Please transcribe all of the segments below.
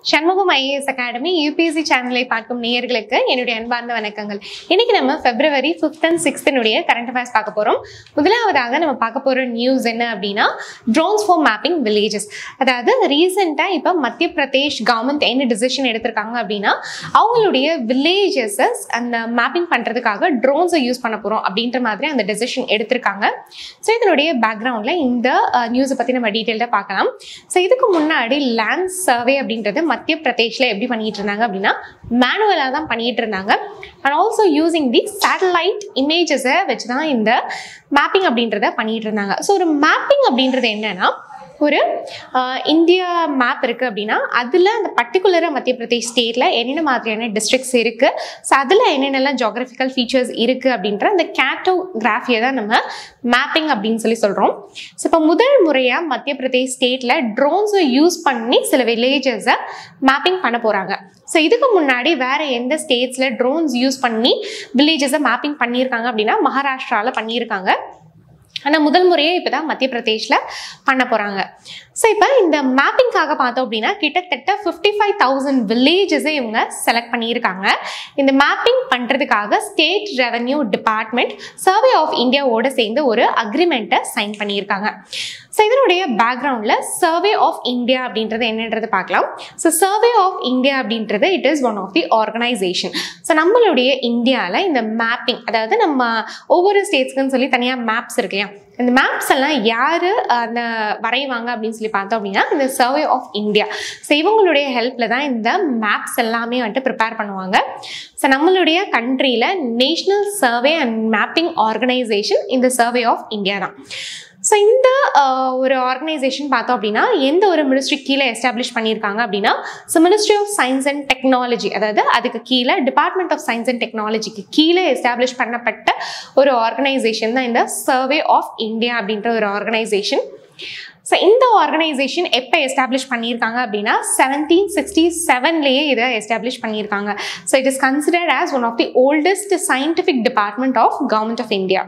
Shanmugam IAS academy UPSC சேனலை பார்க்கும் நேயர்களுக்கு என்னுடைய அன்பார்ந்த வணக்கங்கள் இன்னைக்கு நம்ம பிப்ரவரி ஃபிஃப்த் அண்ட் சிக்ஸ்த்தினுடைய கரண்ட் அஃபேர்ஸ் பார்க்க போறோம் முதலாவதாக நம்ம பார்க்க போற நியூஸ் என்ன அப்படின்னா ட்ரோன்ஸ் ஃபார் மேப்பிங் வில்லேஜஸ் அதாவது ரீசெண்டாக இப்போ மத்திய பிரதேஷ் கவர்மெண்ட் என்ன டிசிஷன் எடுத்திருக்காங்க அப்படின்னா அவங்களுடைய வில்லேஜஸஸ் அந்த மேப்பிங் பண்ணுறதுக்காக ட்ரோன்ஸை யூஸ் பண்ண போகிறோம் அப்படின்ற மாதிரி அந்த டெசிஷன் எடுத்திருக்காங்க ஸோ இதனுடைய பேக்ரவுண்டில் இந்த நியூஸை பற்றி நம்ம டீட்டெயில்டாக பார்க்கலாம் ஸோ இதுக்கு முன்னாடி லேண்ட் சர்வே அப்படின்றது மத்திய பிரதேஷில் எப்படி பண்ணிட்டு இருந்தாங்க அப்படின்னா மேனுவலாக தான் பண்ணிட்டு இருந்தாங்க and also using the satellite இமேஜஸை வச்சு தான் இந்த மேப்பிங் அப்படின்றத பண்ணிட்டு இருந்தாங்க ஸோ ஒரு மேப்பிங் அப்படின்றது என்னன்னா ஒரு ஆஹ், இந்தியா மேப் இருக்குது அப்படின்னா அதில் அந்த பர்டிகுலராக மத்திய பிரதேஷ் ஸ்டேட்டில் என்னென்ன மாதிரியான டிஸ்ட்ரிக்ட்ஸ் இருக்குது ஸோ அதில் என்னென்னலாம் ஜாகிரபிக்கல் ஃபீச்சர்ஸ் இருக்குது அப்படின்ற அந்த கேட்டோகிராஃபியை தான் நம்ம மேப்பிங் அப்படின்னு சொல்லி சொல்கிறோம் ஸோ இப்போ முதல் முறையாக மத்திய பிரதேஷ் ஸ்டேட்டில் ட்ரோன்ஸை யூஸ் பண்ணி சில வில்லேஜஸை மேப்பிங் பண்ண போகிறாங்க ஸோ இதுக்கு முன்னாடி வேறு எந்த ஸ்டேட்ஸில் ட்ரோன்ஸ் யூஸ் பண்ணி வில்லேஜஸை மேப்பிங் பண்ணியிருக்காங்க அப்படின்னா மகாராஷ்டிராவில் பண்ணியிருக்காங்க ஆனால் முதல் முறையே இப்போ தான் மத்திய பிரதேஷில் பண்ண போகிறாங்க ஸோ இப்போ இந்த மேப்பிங்காக பார்த்தோம் அப்படின்னா கிட்டத்தட்ட ஃபிஃப்டி ஃபைவ் தௌசண்ட் வில்லேஜஸை இவங்க செலக்ட் பண்ணியிருக்காங்க இந்த மேப்பிங் பண்ணுறதுக்காக state revenue department survey of இந்தியாவோட சேர்ந்து ஒரு அக்ரிமெண்ட்டை சைன் பண்ணியிருக்காங்க ஸோ இதனுடைய பேக்ரவுண்டில் சர்வே ஆஃப் இந்தியா அப்படின்றது என்னன்றது பார்க்கலாம் ஸோ சர்வே ஆஃப் இந்தியா அப்படின்றது it is one of the organisation so நம்மளுடைய இந்தியாவில் இந்த மேப்பிங் அதாவது நம்ம ஒவ்வொரு ஸ்டேட்ஸ்க்குன்னு சொல்லி தனியாக மேப்ஸ் இருக்கு இல்லையா இந்த மேப்ஸ் எல்லாம் யார் அந்த வரைவாங்க அப்படின்னு சொல்லி பார்த்தோம் அப்படின்னா இந்த சர்வே ஆஃப் இந்தியா ஸோ இவங்களுடைய ஹெல்ப்பில் தான் இந்த மேப்ஸ் எல்லாமே வந்துட்டு ப்ரிப்பேர் பண்ணுவாங்க ஸோ நம்மளுடைய கண்ட்ரியில் national survey and mapping organisation இந்த சர்வே ஆஃப் இந்தியா தான் ஸோ இந்த ஆஹ், ஒரு ஆர்கனைசேஷன் பார்த்தோம் அப்படின்னா எந்த ஒரு மினிஸ்ட்ரி கீழே எஸ்டாப்ளிஷ் பண்ணியிருக்காங்க அப்படின்னா so ministry of science and technology அதாவது அதுக்கு கீழே டிபார்ட்மெண்ட் ஆஃப் சயின்ஸ் அண்ட் டெக்னாலஜிக்கு கீழே எஸ்டாப்ளிஷ் பண்ணப்பட்ட ஒரு ஆர்கனைசேஷன் தான் இந்த சர்வே ஆஃப் இந்தியா அப்படின்ற ஒரு ஆர்கனைசேஷன் ஸோ இந்த ஆர்கனைசேஷன் எப்போ எஸ்டாப்ளிஷ் பண்ணியிருக்காங்க அப்படின்னா செவன்டீன் சிக்ஸ்டி செவன்லேயே இதை எஸ்டாப்ளிஷ் பண்ணியிருக்காங்க so it is considered as one of the oldest scientific department of government of India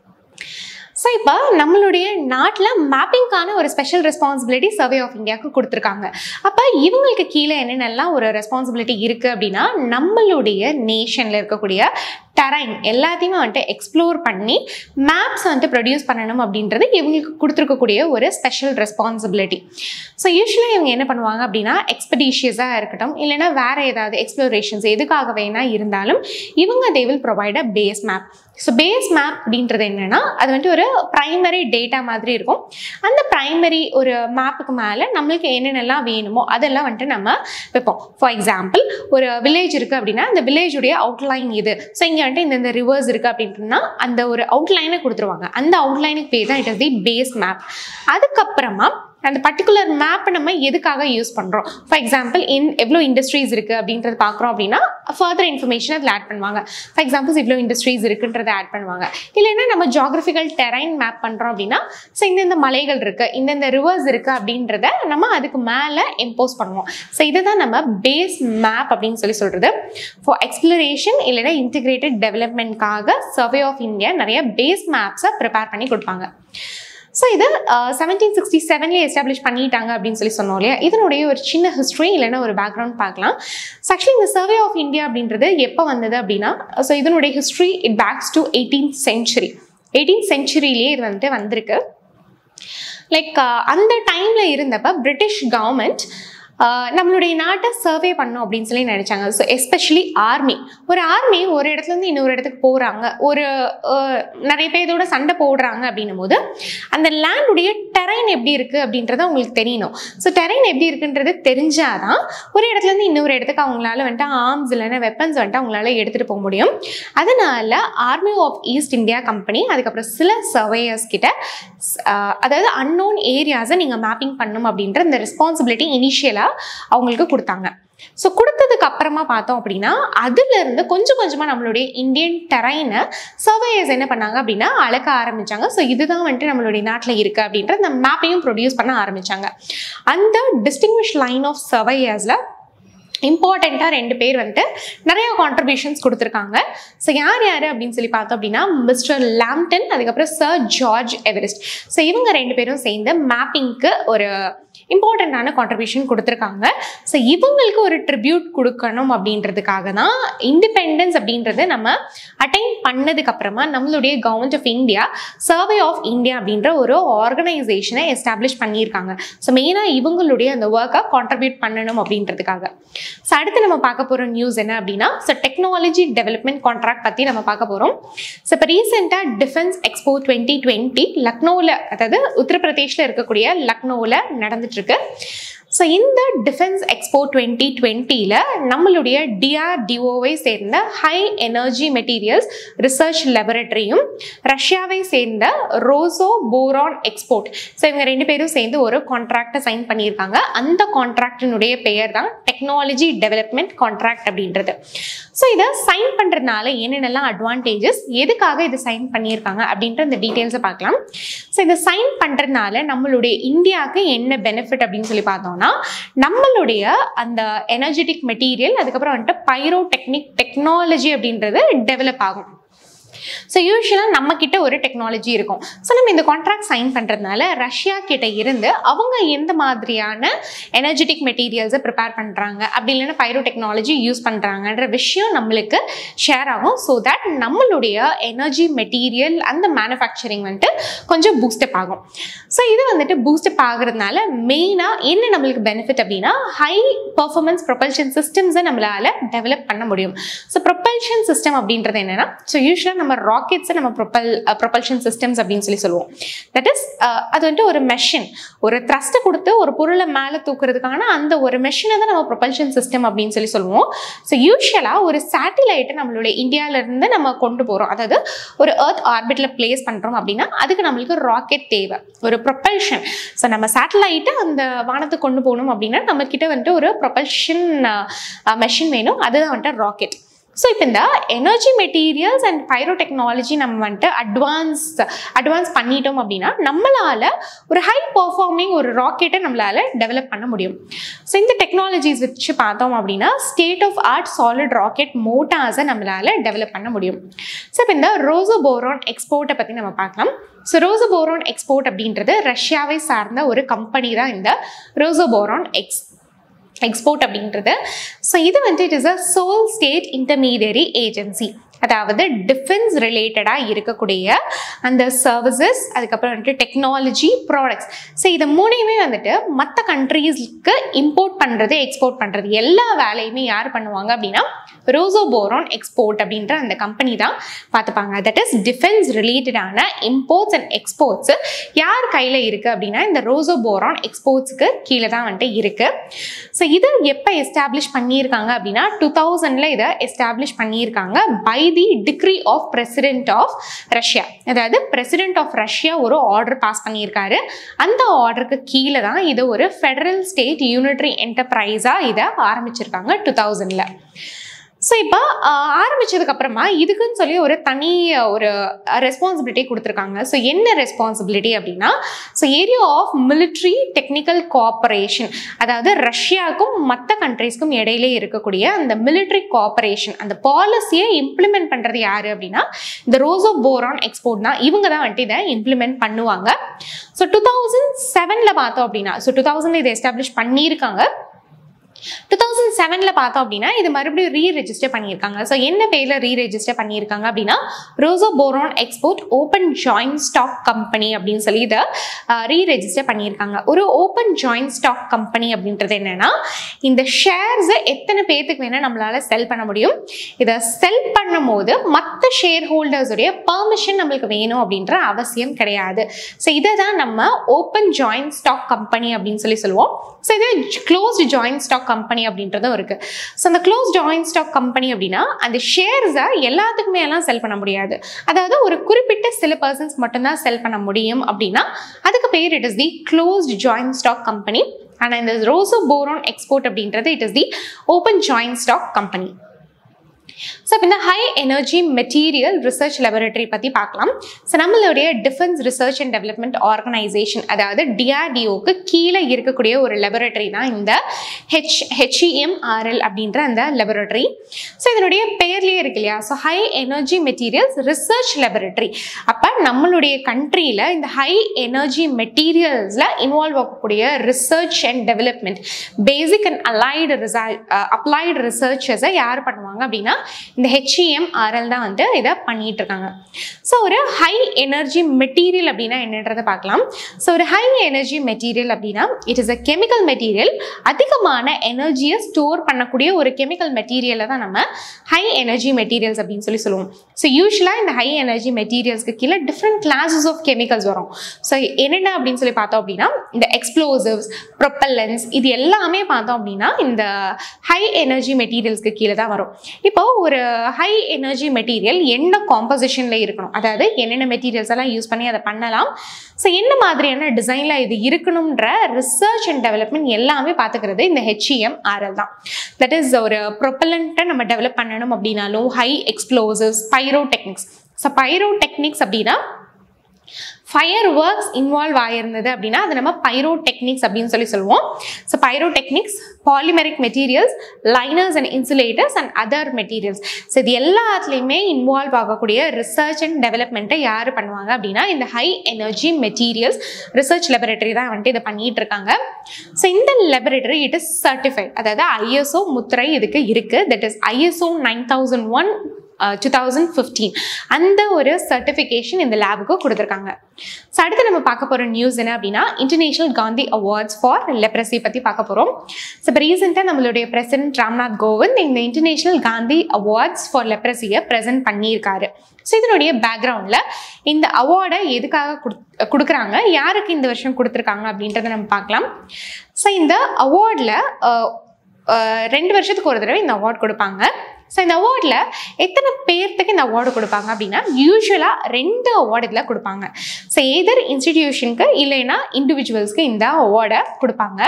so இப்போ நம்மளுடைய நாட்டில் மேப்பிங்க்கான ஒரு ஸ்பெஷல் ரெஸ்பான்சிபிலிட்டி சர்வே ஆஃப் இந்தியாவுக்கு கொடுத்துருக்காங்க அப்போ இவங்களுக்கு கீழே என்னென்னலாம் ஒரு ரெஸ்பான்சிபிலிட்டி இருக்குது அப்படின்னா நம்மளுடைய நேஷனில் இருக்கக்கூடிய டரைன் எல்லாத்தையுமே வந்துட்டு எக்ஸ்ப்ளோர் பண்ணி மேப்ஸ் வந்துட்டு ப்ரொடியூஸ் பண்ணணும் அப்படின்றது இவங்களுக்கு கொடுத்துருக்கக்கூடிய ஒரு ஸ்பெஷல் ரெஸ்பான்சிபிலிட்டி ஸோ யூஸ்வலாக இவங்க என்ன பண்ணுவாங்க அப்படின்னா எக்ஸ்பெடிஷியஸாக இருக்கட்டும் இல்லைன்னா வேறு ஏதாவது எக்ஸ்ப்ளோரேஷன்ஸ் எதுக்காக வேணா இருந்தாலும் இவங்க they will provide a base map so base map அப்படின்றது என்னென்னா அது வந்துட்டு ஒரு ப்ரைமரி டேட்டா மாதிரி இருக்கும் அந்த ப்ரைமரி ஒரு மேப்புக்கு மேலே நம்மளுக்கு என்னென்னலாம் வேணுமோ அதெல்லாம் வந்துட்டு நம்ம வைப்போம் ஃபார் எக்ஸாம்பிள் ஒரு வில்லேஜ் இருக்குது அப்படின்னா அந்த வில்லேஜுடைய அவுட்லைன் இது ஸோ இங்கே வந்துட்டு இந்த ரிவர்ஸ் இருக்குது அப்படின்ட்டுனா அந்த ஒரு அவுட்லைனை கொடுத்துருவாங்க அந்த அவுட்லைனுக்கு பேர் தான் it is the base map அதுக்கப்புறமா அந்த பர்டிகுலர் மேப்பை நம்ம எதுக்காக யூஸ் பண்ணுறோம் ஃபார் எக்ஸாம்பிள் இன் எவ்வளோ இண்டஸ்ட்ரீஸ் இருக்குது அப்படின்றது பார்க்குறோம் அப்படின்னா ஃபர்தர் இன்ஃபர்மேஷன் அதில் ஆட் பண்ணுவாங்க ஃபார் எக்ஸாம்பிள்ஸ் இவ்வளோ இண்டஸ்ட்ரீஸ் இருக்குன்றதை ஆட் பண்ணுவாங்க இல்லைன்னா நம்ம ஜாகிரபிக்கல் டெரைன் மேப் பண்ணுறோம் அப்படின்னா ஸோ இந்தந்த மலைகள் இருக்குது இந்தந்த ரிவர்ஸ் இருக்குது அப்படின்றத நம்ம அதுக்கு மேலே இம்போஸ் பண்ணுவோம் ஸோ இதை தான் நம்ம பேஸ் மேப் அப்படின்னு சொல்லி சொல்கிறது ஃபார் எக்ஸ்ப்ளரேஷன் இல்லைன்னா இன்டிகிரேட்டட் டெவலப்மெண்ட்காக சர்வே ஆஃப் இந்தியா நிறைய பேஸ் மேப்ஸை ப்ரிப்பேர் பண்ணி கொடுப்பாங்க ஸோ இது செவன்டீன் சிக்ஸ்டி செவன்லேயே எஸ்டாப்ளிஷ் பண்ணிட்டாங்க அப்படின்னு சொல்லி சொன்னோம் இல்லையா இதனுடைய ஒரு சின்ன ஹிஸ்ட்ரி இல்லைன்னா ஒரு பேக்ரவுண்ட் பார்க்கலாம் ஆக்சுவலி இந்த சர்வே ஆஃப் இந்தியா அப்படின்றது எப்போ வந்தது அப்படின்னா ஸோ இதனுடைய history it backs to eighteenth century eighteenth சென்ச்சுரியிலேயே இது வந்துட்டு வந்திருக்கு லைக் அந்த டைமில் இருந்தப்ப பிரிட்டிஷ் கவர்மெண்ட் நம்மளுடைய நாட்டை சர்வே பண்ணோம் அப்படின்னு சொல்லி நினச்சாங்க ஸோ எஸ்பெஷலி ஆர்மி ஒரு ஆர்மி ஒரு இடத்துலேருந்து இன்னொரு இடத்துக்கு போகிறாங்க ஒரு அஹ், நிறைய பேரோட சண்டை போடுறாங்க அப்படின்னும் போது அந்த லேண்டுடைய டெரைன் எப்படி இருக்குது அப்படின்றத உங்களுக்கு தெரியணும் ஸோ டெரைன் எப்படி இருக்குன்றது தெரிஞ்சாதான் ஒரு இடத்துலேருந்து இன்னொரு இடத்துக்கு அவங்களால வந்துட்டு ஆர்ம்ஸ் இல்லைன்னா வெப்பன்ஸ் வந்துட்டு அவங்களால எடுத்துகிட்டு போக முடியும் அதனால army of East India Company அதுக்கப்புறம் சில சர்வேயர்ஸ் கிட்ட அஹ், அதாவது அன்னோன் ஏரியாஸை நீங்கள் மேப்பிங் பண்ணணும் அப்படின்ற இந்த ரெஸ்பான்சிபிலிட்டி இனிஷியலாக அவங்களுக்கு கொடுத்தாங்க ஸோ கொடுத்ததுக்கு அப்புறமா பார்த்தோம் அப்படின்னா அதுல இருந்து கொஞ்சம் கொஞ்சமாக நம்மளுடைய இந்தியன் டெரைனை சர்வேயர்ஸ் என்ன பண்ணாங்க அப்படின்னா அளக்க ஆரம்பிச்சாங்க ஸோ இதுதான் வந்துட்டு நம்மளுடைய நாட்டில் இருக்கு அப்படின்ற அந்த மேப்பையும் ப்ரொடியூஸ் பண்ண ஆரம்பிச்சாங்க அந்த டிஸ்டிங்விஷ் லைன் ஆஃப் சர்வேயர்ஸில் இம்பார்ட்டண்ட்டாக ரெண்டு பேர் வந்துட்டு நிறைய கான்ட்ரிபியூஷன்ஸ் கொடுத்துருக்காங்க ஸோ யார் யார் அப்படின்னு சொல்லி பார்த்தோம் அப்படின்னா மிஸ்டர் லாம்டன் அதுக்கப்புறம் சர் ஜார்ஜ் எவரெஸ்ட் ஸோ இவங்க ரெண்டு பேரும் சேர்ந்து மேப்பிங்க்கு ஒரு இம்பார்ட்டண்ட்டான கான்ட்ரிபியூஷன் கொடுத்துருக்காங்க ஸோ இவங்களுக்கு ஒரு ட்ரிபியூட் கொடுக்கணும் அப்படின்றதுக்காக தான் இண்டிபெண்டன்ஸ் அப்படின்றத நம்ம அட்டைன் பண்ணதுக்கு அப்புறமா நம்மளுடைய government of India survey of India அப்படின்ற ஒரு ஆர்கனைசேஷனை எஸ்டாப்ளிஷ் பண்ணியிருக்காங்க ஸோ மெயினாக இவங்களுடைய அந்த ஒர்க்கை கான்ட்ரிபியூட் பண்ணணும் அப்படின்றதுக்காக ஸோ அடுத்து நம்ம பார்க்க போகிற நியூஸ் என்ன அப்படின்னா ஸோ டெக்னாலஜி டெவலப்மெண்ட் கான்ட்ராக்ட் பற்றி நம்ம பார்க்க போகிறோம் ஸோ இப்போ ரீசெண்டாக டிஃபென்ஸ் எக்ஸ்போ டுவெண்ட்டி டுவெண்ட்டி லக்னோவில் அதாவது உத்தரப்பிரதேஷில் இருக்கக்கூடிய லக்னோவில் நடந்துட்டுருக்கு ஸோ இந்த டிஃபென்ஸ் எக்ஸ்போ டுவெண்ட்டி டுவெண்ட்டியில் நம்மளுடைய டிஆர்டிஓவை சேர்ந்த ஹை எனர்ஜி மெட்டீரியல்ஸ் ரிசர்ச் லெபரட்டரியும் ரஷ்யாவை சேர்ந்த ரோசோ போரான் எக்ஸ்போர்ட் ஸோ இவங்க ரெண்டு பேரும் சேர்ந்து ஒரு கான்ட்ராக்டை சைன் பண்ணியிருக்காங்க அந்த கான்ட்ராக்டினுடைய பெயர் தான் டெக்னாலஜி டெவலப்மெண்ட் கான்ட்ராக்ட் அப்படின்றது ஸோ இதை சைன் பண்ணுறதுனால என்னென்னலாம் அட்வான்டேஜஸ் எதுக்காக இதை சைன் பண்ணியிருக்காங்க அப்படின்ற இந்த டீட்டெயில்ஸை பார்க்கலாம் ஸோ இதை சைன் பண்ணுறதுனால நம்மளுடைய இந்தியாவுக்கு என்ன பெனிஃபிட் அப்படின்னு சொல்லி பார்த்தோம்னா நம்மளுடைய அந்த எனர்ஜெட்டிக் மெட்டீரியல் அதுக்கப்புறம் வந்துட்டு பைரோடெக்னிக் டெக்னாலஜி அப்படின்றது டெவலப் ஆகும் ஸோ யூஸ்வலாக நம்ம கிட்ட ஒரு டெக்னாலஜி இருக்கும் ஸோ நம்ம இந்த கான்ட்ராக்ட் சைன் பண்ணுறதுனால ரஷ்யா கிட்ட இருந்து அவங்க எந்த மாதிரியான எனர்ஜெட்டிக் மெட்டீரியல்ஸை ப்ரிப்பேர் பண்ணுறாங்க அப்படி இல்லைன்னா பைரோ டெக்னாலஜி யூஸ் பண்ணுறாங்கன்ற விஷயம் நம்மளுக்கு ஷேர் ஆகும் ஸோ தட் நம்மளுடைய எனர்ஜி மெட்டீரியல் அந்த மேனுஃபேக்சரிங் வந்துட்டு கொஞ்சம் பூஸ்டப் ஆகும் ஸோ இது வந்துட்டு பூஸ்டப் ஆகுறதுனால மெயினாக என்ன நம்மளுக்கு பெனிஃபிட் அப்படின்னா ஹை பர்ஃபார்மன்ஸ் ப்ரொபல்ஷன் சிஸ்டம்ஸை நம்மளால் டெவலப் பண்ண முடியும் ஸோ ப்ரொபல்ஷன் சிஸ்டம் அப்படின்றது என்னென்னா ஸோ யூஸ்வலாக நம்ம ராக்கெட்ஸை நம்ம ப்ரொப்பல் ப்ரொபல்ஷன் சிஸ்டம்ஸ் அப்படின்னு சொல்லி சொல்லுவோம் தட் இஸ் அது வந்துட்டு ஒரு மெஷின் ஒரு த்ரஸ்ட்டை கொடுத்து ஒரு பொருளை மேலே தூக்குறதுக்கான அந்த ஒரு மெஷினை தான் நம்ம ப்ரொபல்ஷன் சிஸ்டம் அப்படின்னு சொல்லி சொல்லுவோம் ஸோ யூஸ்வலாக ஒரு சேட்டிலைட்டை நம்மளுடைய இந்தியாவிலேருந்து நம்ம கொண்டு போகிறோம் அதாவது ஒரு எர்த் ஆர்பிட்டில் பிளேஸ் பண்ணுறோம் அப்படின்னா அதுக்கு நம்மளுக்கு ராக்கெட் தேவை ஒரு ப்ரொபல்ஷன் ஸோ நம்ம சேட்டலைட்டை அந்த வானத்துக்கு கொண்டு போகணும் அப்படின்னா நம்மக்கிட்ட வந்துட்டு ஒரு ப்ரொபல்ஷன் மெஷின் வேணும் அதுதான் வந்துட்டு ராக்கெட் ஸோ இப்போ இந்த energy materials and pyro technology நம்ம வந்துட்டு அட்வான்ஸ் அட்வான்ஸ் பண்ணிட்டோம் அப்படின்னா நம்மளால் ஒரு ஹை பர்ஃபார்மிங் ஒரு ராக்கெட்டை நம்மளால் டெவலப் பண்ண முடியும் ஸோ இந்த டெக்னாலஜிஸ் வச்சு பார்த்தோம் அப்படின்னா state of art solid rocket மோட்டார்ஸை நம்மளால் டெவலப் பண்ண முடியும் ஸோ இப்போ இந்த ரோசோ போரான் எக்ஸ்போர்ட்டை பற்றி நம்ம பார்க்கலாம் ஸோ ரோசோ போரான் எக்ஸ்போர்ட் அப்படின்றது ரஷ்யாவை சார்ந்த ஒரு கம்பெனி தான் இந்த ரோசோ போரான் எக்ஸ் எக்ஸ்போர்ட் அப்படின்றது ஸோ இது வந்து it is a sole state intermediary agency அதாவது டிஃபென்ஸ் ரிலேட்டடாக இருக்கக்கூடிய அந்த சர்வீசஸ் அதுக்கப்புறம் வந்துட்டு டெக்னாலஜி ப்ராடக்ட்ஸ் ஸோ இது மூணையுமே வந்துட்டு மற்ற கண்ட்ரீஸ்க்கு இம்போர்ட் பண்ணுறது எக்ஸ்போர்ட் பண்ணுறது எல்லா வேலையுமே யார் பண்ணுவாங்க அப்படின்னா ரோசோ போரான் எக்ஸ்போர்ட் அப்படின்ற அந்த கம்பெனி தான் பார்த்துப்பாங்க தட் இஸ் டிஃபென்ஸ் ரிலேட்டடான இம்போர்ட்ஸ் அண்ட் எக்ஸ்போர்ட்ஸ் யார் கையில் இருக்குது அப்படின்னா இந்த ரோசோ போரான் எக்ஸ்போர்ட்ஸ்க்கு கீழே தான் வந்துட்டு இருக்குது ஸோ இது எப்போ எஸ்டாப்ளிஷ் பண்ணியிருக்காங்க அப்படின்னா டூ தௌசண்டில் இதை எஸ்டாப்ளிஷ் பண்ணியிருக்காங்க by the decree of president of Russia அதாவது பிரசிடென்ட் ஆஃப் ரஷ்யா ஒரு ஆர்டர் பாஸ் பண்ணியிருக்காரு அந்த ஆர்டருக்கு கீழே தான் இது ஒரு ஃபெடரல் ஸ்டேட் யூனிட்ரி என்டர்பிரைஸாக இதை ஆரம்பிச்சிருக்காங்க டூ தௌசண்டில் ஸோ இப்போ ஆரம்பிச்சதுக்கு அப்புறமா இதுக்குன்னு சொல்லி ஒரு தனி ஒரு ரெஸ்பான்சிபிலிட்டி கொடுத்துருக்காங்க ஸோ என்ன ரெஸ்பான்சிபிலிட்டி அப்படின்னா so area of military technical cooperation அதாவது ரஷ்யாவுக்கும் மற்ற கண்ட்ரீஸ்க்கும் இடையிலே இருக்கக்கூடிய அந்த மிலிட்ரி கோஆப்ரேஷன் அந்த பாலிசியை இம்ப்ளிமெண்ட் பண்ணுறது யார் அப்படின்னா இந்த ரோசோ போரான் எக்ஸ்போர்ட் தான் இவங்க தான் வந்துட்டு இதை இம்ப்ளிமெண்ட் பண்ணுவாங்க ஸோ டூ தௌசண்ட் செவனில் பார்த்தோம் அப்படின்னா ஸோ டூ தௌசண்ட் இதை எஸ்டாப்ளிஷ் பண்ணியிருக்காங்க டூ தௌசண்ட் செவனில் பார்த்தோம் அப்படின்னா இது மறுபடியும் ரீ ரெஜிஸ்டர் பண்ணியிருக்காங்க ஸோ என்ன பேரில் ரீ ரெஜிஸ்டர் பண்ணியிருக்காங்க அப்படின்னா Rosoboronexport open joint stock company அப்படின்னு சொல்லி இதை ரீ ரெஜிஸ்டர் பண்ணியிருக்காங்க ஒரு ஓப்பன் ஜாயின்ட் ஸ்டாக் கம்பெனி அப்படின்றது என்னன்னா இந்த ஷேர்ஸை எத்தனை பேர்த்துக்கு வேணால் நம்மளால செல் பண்ண முடியும் இதை செல் பண்ணும் போது மற்ற ஷேர் ஹோல்டர்ஸுடைய பர்மிஷன் நம்மளுக்கு வேணும் அப்படின்ற அவசியம் கிடையாது ஸோ இதை தான் நம்ம ஓப்பன் ஜாயின்ட் ஸ்டாக் கம்பெனி அப்படின்னு சொல்லி சொல்லுவோம் ஸோ இது க்ளோஸ்டு ஜாயின்ட் ஸ்டாக் கம்பெனி அப்படின்றதும் இருக்கு ஸோ அந்த க்ளோஸ் ஜாயின்ட் ஸ்டாக் கம்பெனி அப்படின்னா அந்த ஷேர்ஸை எல்லாத்துக்குமே எல்லாம் செல் பண்ண முடியாது அதாவது ஒரு குறிப்பிட்ட சில பர்சன்ஸ் மட்டும்தான் செல் பண்ண முடியும் அப்படின்னா அதுக்கு பேர் it is the closed joint stock company ஆனால் இந்த ரோசோ போரான் எக்ஸ்போர்ட் அப்படின்றது it is the open joint stock company so இப்போ இந்த high energy material research laboratory பற்றி பார்க்கலாம் ஸோ நம்மளுடைய defence research and development organisation அதாவது டிஆர்டிஓக்கு கீழே இருக்கக்கூடிய ஒரு லெபரட்டரி தான் இந்த ஹெச் ஹெச்இஎம்ஆர்எல் அப்படின்ற அந்த லெபரட்டரி ஸோ இதனுடைய பேர்லேயே இருக்கு இல்லையா so high energy materials research laboratory அப்போ நம்மளுடைய கண்ட்ரியில் இந்த ஹை எனர்ஜி மெட்டீரியல்ஸில் இன்வால்வ் ஆகக்கூடிய research and development basic and allied applied ரிசர்ச்சஸை யார் பண்ணுவாங்க அப்படின்னா இந்த ஹெச்இஎம்ஆர்எல் தான் வந்து இதை பண்ணிட்டு இருக்காங்க ஸோ ஒரு ஹை எனர்ஜி மெட்டீரியல் அப்படின்னா என்னன்றதை பார்க்கலாம் ஸோ ஒரு ஹை எனர்ஜி மெட்டீரியல் அப்படின்னா it is a chemical material அதிகமான எனர்ஜியை ஸ்டோர் பண்ணக்கூடிய ஒரு கெமிக்கல் மெட்டீரியலை தான் நம்ம ஹை எனர்ஜி மெட்டீரியல்ஸ் அப்படின்னு சொல்லி சொல்லுவோம் ஸோ யூஸ்வலாக இந்த ஹை எனர்ஜி மெட்டீரியல்ஸ்க்கு கீழே டிஃப்ரெண்ட் கிளாஸஸ் ஆஃப் கெமிக்கல்ஸ் வரும் ஸோ என்னென்ன அப்படின்னு சொல்லி பார்த்தோம் அப்படின்னா இந்த எக்ஸ்ப்ளோசிவ்ஸ் ப்ரொப்பல்லன்ஸ் இது எல்லாமே பார்த்தோம் அப்படின்னா இந்த ஹை எனர்ஜி மெட்டீரியல்ஸ்க்கு கீழே தான் வரும் இப்போ ஒரு ஹை எனர்ஜி மெட்டீரியல் என்ன காம்போசிஷனில் இருக்கணும் அதாவது என்னென்ன மெட்டீரியல்ஸ் எல்லாம் யூஸ் பண்ணி அதை பண்ணலாம் ஸோ என்ன மாதிரியான டிசைனில் இது இருக்கணுன்ற ரிசர்ச் அண்ட் டெவலப்மெண்ட் எல்லாமே பார்த்துக்கிறது இந்த ஹெச்இஎம் ஆர்எல் தான் தட் இஸ் ஒரு ப்ரொப்பலண்ட்டை நம்ம டெவலப் பண்ணணும் அப்படின்னாலும் high explosives pyrotechnics so pyrotechnics அப்படின்னா ஃபயர் ஒர்க்ஸ் இன்வால்வ் ஆயிருந்தது அப்படின்னா அது நம்ம பைரோ டெக்னிக்ஸ் அப்படின்னு சொல்லி சொல்லுவோம் so pyrotechnics polymeric materials liners and insulators and other materials so இது எல்லாத்துலேயுமே இன்வால்வ் ஆகக்கூடிய ரிசர்ச் அண்ட் டெவலப்மெண்ட்டை யார் பண்ணுவாங்க அப்படின்னா இந்த high energy materials research laboratory தான் வந்துட்டு இதை பண்ணிட்டு இருக்காங்க ஸோ இந்த லெபரட்டரி இட் இஸ் சர்டிஃபைட் அதாவது ஐஎஸ்ஓ முத்திரை இதுக்கு இருக்குது that is ISO nine thousand one two thousand fifteen அந்த ஒரு சர்டிஃபிகேஷன் இந்த லேபுக்கு கொடுத்துருக்காங்க ஸோ அடுத்து நம்ம பார்க்க போகிற நியூஸ் என்ன அப்படின்னா international Gandhi awards for leprosy பற்றி பார்க்க போகிறோம் ஸோ இப்போ ரீசெண்டாக நம்மளுடைய பிரசிடென்ட் ராம்நாத் கோவிந்த் இந்த இன்டர்நேஷனல் காந்தி அவார்ட்ஸ் ஃபார் லெப்ரஸியை ப்ரெசென்ட் பண்ணியிருக்காரு ஸோ இதனுடைய பேக்ரவுண்டில் இந்த அவார்டை எதுக்காக கொடு கொடுக்குறாங்க யாருக்கு இந்த வருஷம் கொடுத்துருக்காங்க அப்படின்றத நம்ம பார்க்கலாம் ஸோ இந்த அவார்டில் ரெண்டு வருஷத்துக்கு ஒரு தடவை இந்த அவார்ட் கொடுப்பாங்க ஸோ இந்த அவார்டில் எத்தனை பேர்த்துக்கு இந்த அவார்டு கொடுப்பாங்க அப்படின்னா யூஸ்வலாக ரெண்டு அவார்டு இதில் கொடுப்பாங்க ஸோ எதர் இன்ஸ்டிடியூஷனுக்கு இல்லைன்னா இண்டிவிஜுவல்ஸ்க்கு இந்த அவார்டை கொடுப்பாங்க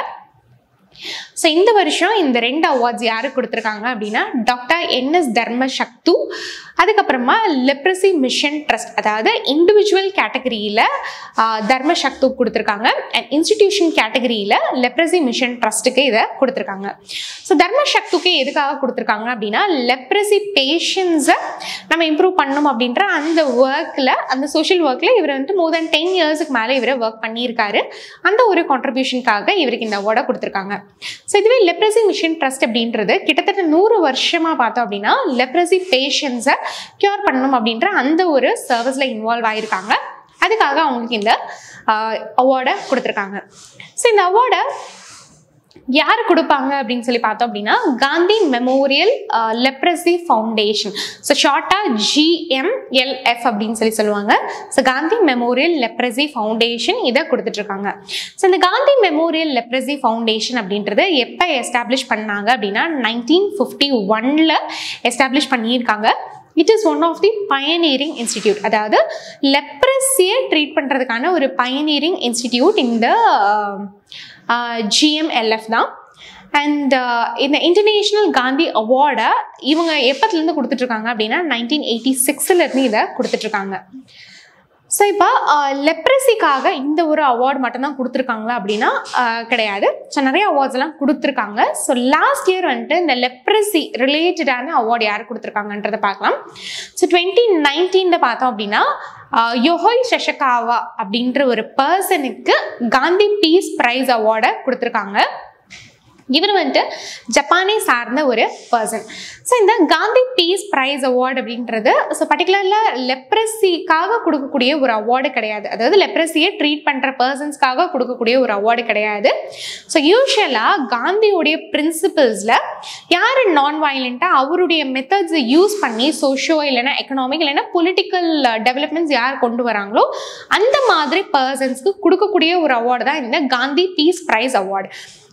ஸோ இந்த வருஷம் இந்த ரெண்டு அவார்ட்ஸ் யாருக்கு கொடுத்துருக்காங்க அப்படின்னா டாக்டர் என்எஸ் தர்ம சக்து அதுக்கப்புறமா லெப்ரசி மிஷன் ட்ரஸ்ட் அதாவது இண்டிவிஜுவல் கேட்டகரியில் தர்ம சக்து கொடுத்துருக்காங்க அண்ட் இன்ஸ்டிடியூஷன் கேட்டகரியில் லெப்ரசி மிஷன் ட்ரஸ்ட்டுக்கு இதை கொடுத்துருக்காங்க ஸோ தர்ம சக்துக்கு எதுக்காக கொடுத்துருக்காங்க அப்படின்னா லெப்ரசி பேஷன்ஸை நம்ம இம்ப்ரூவ் பண்ணணும் அப்படின்ற அந்த ஒர்க்கில் அந்த சோஷியல் ஒர்க்கில் இவர் வந்துட்டு மோர் தென் டென் இயர்ஸுக்கு மேலே இவர் ஒர்க் பண்ணியிருக்காரு அந்த ஒரு கான்ட்ரிபியூஷனுக்காக இவருக்கு இந்த அவார்டை கொடுத்துருக்காங்க ஸோ இதுவே லெப்ரசி மிஷன் ட்ரஸ்ட் அப்படின்றது கிட்டத்தட்ட நூறு வருஷமாக பார்த்தோம் அப்படின்னா லெப்ரசி பேஷன்ஸை க்யூர் பண்ணணும் அப்படின்ற அந்த ஒரு சர்வீஸில் இன்வால்வ் ஆகியிருக்காங்க அதுக்காக அவங்களுக்கு இந்த அவார்டை கொடுத்துருக்காங்க ஸோ இந்த அவார்டை யார் கொடுப்பாங்க அப்படின்னு சொல்லி பார்த்தோம் அப்படின்னா Gandhi memorial leprosy foundation so ஷார்ட்டாக ஜிஎம்எல்எஃப் அப்படின்னு சொல்லி சொல்லுவாங்க so Gandhi memorial leprosy foundation இதை கொடுத்துட்ருக்காங்க ஸோ இந்த காந்தி மெமோரியல் லெப்ரசி ஃபவுண்டேஷன் அப்படின்றது எப்போ எஸ்டாப்ளிஷ் பண்ணாங்க அப்படின்னா நைன்டீன் ஃபிஃப்டி ஒனில் எஸ்டாப்ளிஷ் பண்ணியிருக்காங்க it is one of the pioneering institute அதாவது லெப்ரஸியை ட்ரீட் பண்ணுறதுக்கான ஒரு பயனியரிங் இன்ஸ்டிடியூட் இந்த ஜிஎம்எல்எஃப் தான் அண்ட் இந்த இன்டர்நேஷ்னல் காந்தி அவார்டை இவங்க எப்பத்துலேருந்து கொடுத்துட்ருக்காங்க அப்படின்னா நைன்டீன் எயிட்டி சிக்ஸ்லேருந்து இதை கொடுத்துட்ருக்காங்க ஸோ இப்போ லெப்ரஸிக்காக இந்த ஒரு அவார்டு மட்டும்தான் கொடுத்துருக்காங்களா அப்படின்னா கிடையாது ஸோ நிறைய அவார்ட்ஸ் எல்லாம் கொடுத்துருக்காங்க ஸோ லாஸ்ட் இயர் வந்துட்டு இந்த லெப்ரஸி ரிலேட்டடான அவார்டு யார் கொடுத்துருக்காங்கன்றதை பார்க்கலாம் ஸோ டுவெண்ட்டி நைன்டீனில் பார்த்தோம் அப்படின்னா யொஹோய் சஷகாவா அப்படின்ற ஒரு பர்சனுக்கு காந்தி பீஸ் ப்ரைஸ் அவார்டை கொடுத்துருக்காங்க இவர் வந்துட்டு ஜப்பானை சார்ந்த ஒரு பர்சன் ஸோ இந்த காந்தி பீஸ் ப்ரைஸ் அவார்டு அப்படின்றது ஸோ பர்டிகுலரில் லெப்ரஸிக்காக கொடுக்கக்கூடிய ஒரு அவார்டு கிடையாது அதாவது லெப்ரஸியை ட்ரீட் பண்ணுற பர்சன்ஸ்க்காக கொடுக்கக்கூடிய ஒரு அவார்டு கிடையாது ஸோ யூஸ்வலாக காந்தியோடைய பிரின்சிபிள்ஸில் யார் நான் வயலண்ட்டாக அவருடைய மெத்தட்ஸை யூஸ் பண்ணி சோஷியோ இல்லைன்னா எக்கனாமிக் இல்லைன்னா பொலிட்டிக்கல் டெவலப்மெண்ட்ஸ் யார் கொண்டு வராங்களோ அந்த மாதிரி பர்சன்ஸ்க்கு கொடுக்கக்கூடிய ஒரு அவார்டு தான் இந்த Gandhi peace prize award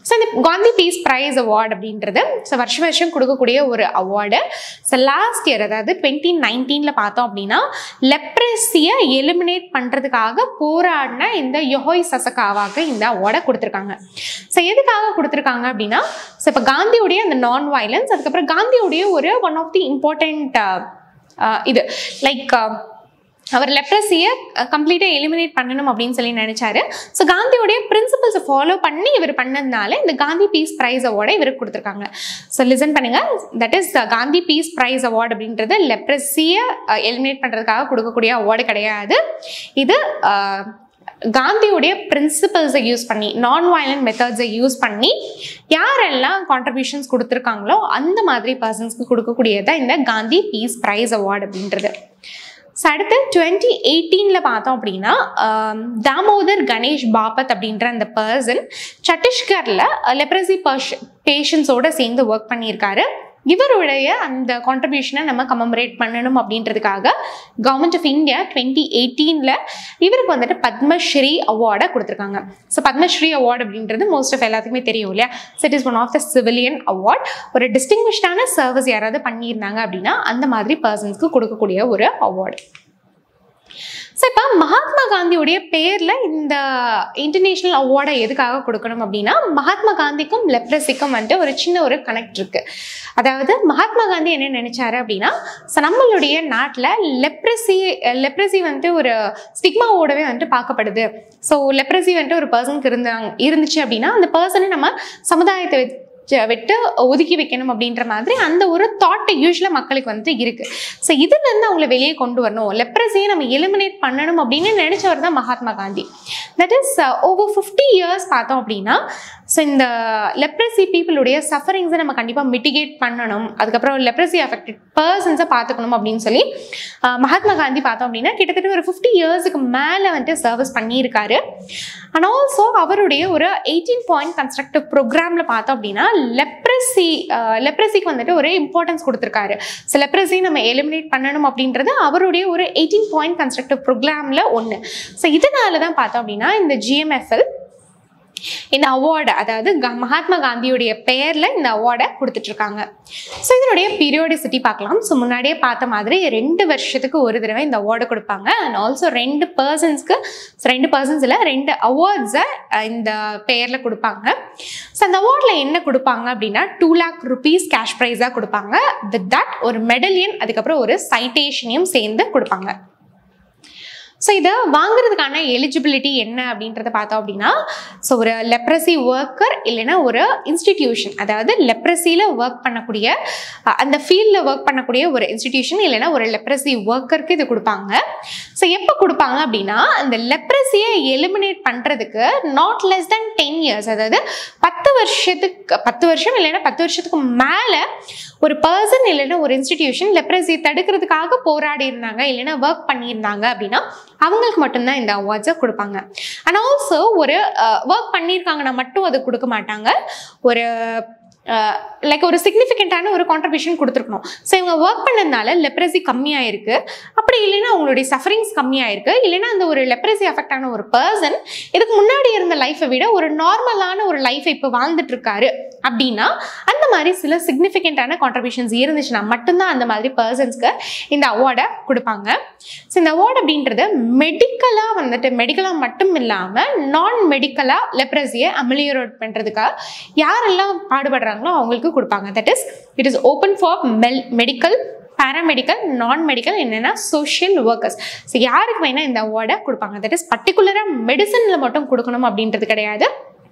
so இந்த காந்தி பீஸ் ப்ரைஸ் அவார்டு அப்படின்றது ஸோ வருஷம் வருஷம் கொடுக்கக்கூடிய ஒரு அவார்டு ஸோ லாஸ்ட் இயர் அதாவது டுவெண்ட்டி நைன்டீனில் பார்த்தோம் அப்படின்னா லெப்ரஸியை எலிமினேட் பண்ணுறதுக்காக போராடின இந்த யொஹோய் சசகாவாக்கு இந்த அவார்டை கொடுத்துருக்காங்க ஸோ எதுக்காக கொடுத்துருக்காங்க அப்படின்னா ஸோ இப்போ காந்தியுடைய அந்த நான் வயலன்ஸ் அதுக்கப்புறம் காந்தியுடைய ஒரு ஒன் ஆஃப் தி இம்பார்ட்டண்ட் இது லைக் அவர் லெப்ரஸியை கம்ப்ளீட்டாக எலிமினேட் பண்ணணும் அப்படின்னு சொல்லி நினைச்சாரு ஸோ காந்தியோடைய பிரின்சிபல்ஸை ஃபாலோ பண்ணி இவர் பண்ணதுனால இந்த காந்தி பீஸ் ப்ரைஸ் அவார்டை இவருக்கு கொடுத்துருக்காங்க ஸோ லிசன் பண்ணுங்க that is Gandhi peace prize award அப்படின்றது லெப்ரஸியை எலிமினேட் பண்ணுறதுக்காக கொடுக்கக்கூடிய அவார்டு கிடையாது இது அஹ், காந்தியுடைய பிரின்சிபல்ஸை யூஸ் பண்ணி நான் வயலண்ட் மெத்தட்ஸை யூஸ் பண்ணி யாரெல்லாம் கான்ட்ரிபியூஷன்ஸ் கொடுத்துருக்காங்களோ அந்த மாதிரி பர்சன்ஸ்க்கு கொடுக்கக்கூடியது இந்த காந்தி பீஸ் ப்ரைஸ் அவார்டு அப்படின்றது ஸோ அடுத்து டுவெண்ட்டி எயிட்டீனில் பார்த்தோம் அப்படின்னா ஆம், தாமோதர் கணேஷ் பாபத் அப்படின்ற அந்த பர்சன் சத்தீஸ்கரில் லெப்ரசி பர்ஷ் பேஷண்ட்ஸோட சேர்ந்து ஒர்க் பண்ணியிருக்காரு இவருடைய அந்த கான்ட்ரிபியூஷனை நம்ம கமமரேட் பண்ணணும் அப்படின்றதுக்காக கவர்மெண்ட் ஆஃப் இந்தியா டுவெண்ட்டி எயிட்டீனில் இவருக்கு வந்துட்டு பத்மஸ்ரீ அவார்டை கொடுத்துருக்காங்க ஸோ பத்மஸ்ரீ அவார்டு அப்படின்றது மோஸ்ட் ஆஃப் எல்லாத்துக்குமே தெரியும் இல்லையா so it is one of the civilian award ஒரு டிஸ்டிங்விஷ்டான சர்வீஸ் யாராவது பண்ணியிருந்தாங்க அப்படின்னா அந்த மாதிரி பர்சன்ஸ்க்கு கொடுக்கக்கூடிய ஒரு அவார்டு ஸோ இப்போ மகாத்மா காந்தியுடைய பேரில் இந்த இன்டர்நேஷ்னல் அவார்டை எதுக்காக கொடுக்கணும் அப்படின்னா மகாத்மா காந்திக்கும் லெப்ரஸிக்கும் வந்துட்டு ஒரு சின்ன ஒரு கனெக்ட் இருக்கு அதாவது மகாத்மா காந்தி என்ன நினைச்சாரு அப்படின்னா ஸோ நம்மளுடைய நாட்டில் லெப்ரஸி லெப்ரஸி வந்துட்டு ஒரு ஸ்டிக்மாவோடவே வந்துட்டு பார்க்கப்படுது ஸோ லெப்ரஸி வந்துட்டு ஒரு பர்சனுக்கு இருந்தாங்க இருந்துச்சு அப்படின்னா அந்த பர்சனை நம்ம சமுதாயத்தை வச்சு விட்டு ஒதுக்கி வைக்கணும் அப்படின்ற மாதிரி அந்த ஒரு தாட் யூஸ்வலாக மக்களுக்கு வந்து இருக்கு ஸோ இதுல இருந்து அவங்கள வெளியே கொண்டு வரணும் லெப்ரஸியை நம்ம எலிமினேட் பண்ணணும் அப்படின்னு நினைச்சவர் தான் Mahatma Gandhi that is over fifty years பார்த்தோம் அப்படின்னா ஸோ இந்த லெப்ரஸி பீப்புளுடைய சஃபரிங்ஸை நம்ம கண்டிப்பாக மிட்டிகேட் பண்ணணும் அதுக்கப்புறம் லெப்ரஸி அஃபெக்டட் பர்சன்ஸை பார்த்துக்கணும் அப்படின்னு சொல்லி அஹ், மகாத்மா காந்தி பார்த்தோம் அப்படின்னா கிட்டத்தட்ட ஒரு ஃபிஃப்டி இயர்ஸுக்கு மேலே வந்துட்டு சர்வீஸ் பண்ணியிருக்காரு அண்ட் ஆல்சோ அவருடைய ஒரு எயிட்டீன் பாயிண்ட் கன்ஸ்ட்ரக்டிவ் ப்ரோக்ராமில் பார்த்தோம் அப்படின்னா லெப்ரஸி லெப்ரஸிக்கு வந்துட்டு ஒரு இம்பார்ட்டன்ஸ் கொடுத்துருக்காரு ஸோ லெப்ரஸி நம்ம எலிமினேட் பண்ணணும் அப்படின்றது அவருடைய ஒரு எயிட்டீன் பாயிண்ட் கன்ஸ்ட்ரக்டிவ் ப்ரோக்ராமில் ஒன்று ஸோ இதனால தான் பார்த்தோம் அப்படின்னா இந்த ஜிஎம்எஃப்எல் இந்த அவார்டு அதாவது க- மகாத்மா காந்தியுடைய பெயரில் இந்த அவார்டை கொடுத்துட்ருக்காங்க ஸோ இதனுடைய பீரியோடிசிட்டி பார்க்கலாம் ஸோ முன்னாடியே பார்த்த மாதிரி ரெண்டு வருஷத்துக்கு ஒரு தடவை இந்த அவார்டு கொடுப்பாங்க அண்ட் ஆல்சோ ரெண்டு பர்சன்ஸ்க்கு ரெண்டு பர்சன்ஸில் ரெண்டு அவார்ட்ஸை இந்த பெயரில் கொடுப்பாங்க ஸோ அந்த அவார்டில் என்ன கொடுப்பாங்க அப்படின்னா டூ லேக் ருபீஸ் கேஷ் ப்ரைஸாக கொடுப்பாங்க வித் தட் ஒரு மெடலியன் அதுக்கப்புறம் ஒரு சைட்டேஷனையும் சேர்ந்து கொடுப்பாங்க ஸோ இதை வாங்குறதுக்கான எலிஜிபிலிட்டி என்ன அப்படின்றத பார்த்தோம் அப்படின்னா ஸோ ஒரு லெப்ரசி ஒர்க்கர் இல்லைன்னா ஒரு இன்ஸ்டிடியூஷன் அதாவது லெப்ரசியில் ஒர்க் பண்ணக்கூடிய அஹ், அந்த ஃபீல்டில் ஒர்க் பண்ணக்கூடிய ஒரு இன்ஸ்டிடியூஷன் இல்லைன்னா ஒரு லெப்ரசி ஒர்க்கருக்கு இது கொடுப்பாங்க ஸோ எப்போ கொடுப்பாங்க அப்படின்னா அந்த லெப்ரசியை எலிமினேட் பண்ணுறதுக்கு not less than ten years அதாவது பத்து வருஷத்துக்கு பத்து வருஷம் இல்லைன்னா பத்து வருஷத்துக்கு மேலே ஒரு பர்சன் இல்லைன்னா ஒரு இன்ஸ்டிடியூஷன் லெப்ரசி தடுக்கிறதுக்காக போராடி இருந்தாங்க இல்லைன்னா ஒர்க் பண்ணியிருந்தாங்க அப்படின்னா அவங்களுக்கு மட்டும்தான் இந்த அவார்ட்ஸை கொடுப்பாங்க அண்ட் ஆல்சோ ஒரு ஒர்க் பண்ணியிருக்காங்கன்னா மட்டும் அது கொடுக்க மாட்டாங்க ஒரு லைக் ஒரு சிக்னிஃபிகண்ட்டான ஒரு கான்ட்ரிபியூஷன் கொடுத்துருக்கணும் ஸோ இவங்க ஒர்க் பண்ணதுனால லெப்ரசி கம்மியாயிருக்கு அப்படி இல்லைன்னா அவங்களுடைய சஃபரிங்ஸ் கம்மியாயிருக்கு இல்லைன்னா அந்த ஒரு லெப்ரசி அஃபெக்ட் ஆன ஒரு பர்சன் இதுக்கு முன்னாடி இருந்த லைஃப்பை விட ஒரு நார்மலான ஒரு லைஃப்பை இப்போ வாழ்ந்துட்டு இருக்காரு அப்படின்னா அந்த மாதிரி சில சிக்னிஃபிகண்ட்டான கான்ட்ரிபியூஷன்ஸ் இருந்துச்சுன்னா மட்டும்தான் அந்த மாதிரி பர்சன்ஸ்க்கு இந்த அவார்டை கொடுப்பாங்க ஸோ இந்த அவார்டு அப்படின்றது மெடிக்கலாக வந்துட்டு மெடிக்கலாக மட்டும் இல்லாமல் நான் மெடிக்கலாக லெப்ரஸியை அமலியரோட் பண்ணுறதுக்காக யாரெல்லாம் பாடுபடுறாங்களோ அவங்களுக்கு கொடுப்பாங்க that is it is open for மெல் மெடிக்கல் பேராமெடிக்கல் நான் மெடிக்கல் என்னென்னா சோஷியல் ஒர்க்கர்ஸ் ஸோ யாருக்கு வேணால் இந்த அவார்டை கொடுப்பாங்க தட் இஸ் பர்டிகுலராக மெடிசனில் மட்டும் கொடுக்கணும் அப்படின்றது கிடையாது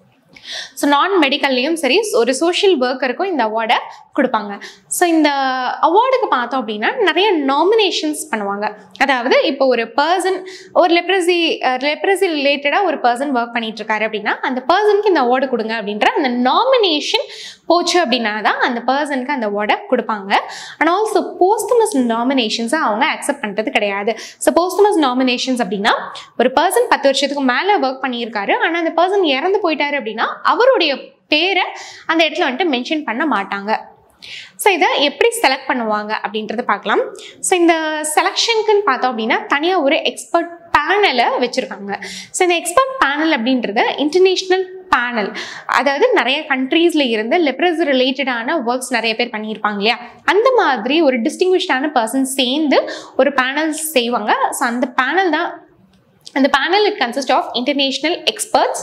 ஸோ நான் மெடிக்கல்லையும் சரி ஒரு சோஷியல் ஒர்க்கருக்கும் இந்த அவார்டை கொடுப்பாங்க ஸோ இந்த அவார்டுக்கு பார்த்தோம் அப்படின்னா நிறைய நாமினேஷன்ஸ் பண்ணுவாங்க அதாவது இப்போ ஒரு பர்சன் ஒரு லெப்ரசி லெப்ரசி ரிலேட்டடாக ஒரு பர்சன் ஒர்க் பண்ணிட்டு இருக்காரு அப்படின்னா அந்த பர்சனுக்கு இந்த அவார்டு கொடுங்க அப்படின்ற அந்த நாமினேஷன் போச்சு அப்படின்னா தான் அந்த பர்சனுக்கு அந்த அவார்டை கொடுப்பாங்க அண்ட் ஆல்சோ போஸ்டமஸ் நாமினேஷன்ஸை அவங்க அக்செப்ட் பண்ணுறது கிடையாது ஸோ போஸ்டமஸ் நாமினேஷன்ஸ் அப்படின்னா ஒரு பர்சன் பத்து வருஷத்துக்கு மேலே ஒர்க் பண்ணியிருக்காரு ஆனால் அந்த பர்சன் இறந்து போயிட்டாரு அப்படின்னா அவருடைய பேரை அந்த இடத்துல வந்துட்டு மென்ஷன் பண்ண மாட்டாங்க ஸோ இதை எப்படி செலக்ட் பண்ணுவாங்க அப்படின்றத பார்க்கலாம் ஸோ இந்த செலெக்ஷனுக்குன்னு பார்த்தோம் அப்படின்னா தனியாக ஒரு எக்ஸ்பர்ட் பேனலை வச்சுருக்காங்க ஸோ இந்த எக்ஸ்பர்ட் பேனல் அப்படின்றது இன்டர்நேஷ்னல் பேனல் அதாவது நிறைய கண்ட்ரீஸில் இருந்து லெப்ரஸ் ரிலேட்டடான ஒர்க்ஸ் நிறைய பேர் பண்ணியிருப்பாங்க இல்லையா அந்த மாதிரி ஒரு டிஸ்டிங்விஷ்டான பர்சன் சேர்ந்து ஒரு பேனல் செய்வாங்க ஸோ அந்த பேனல் தான் அந்த panel it consist of international experts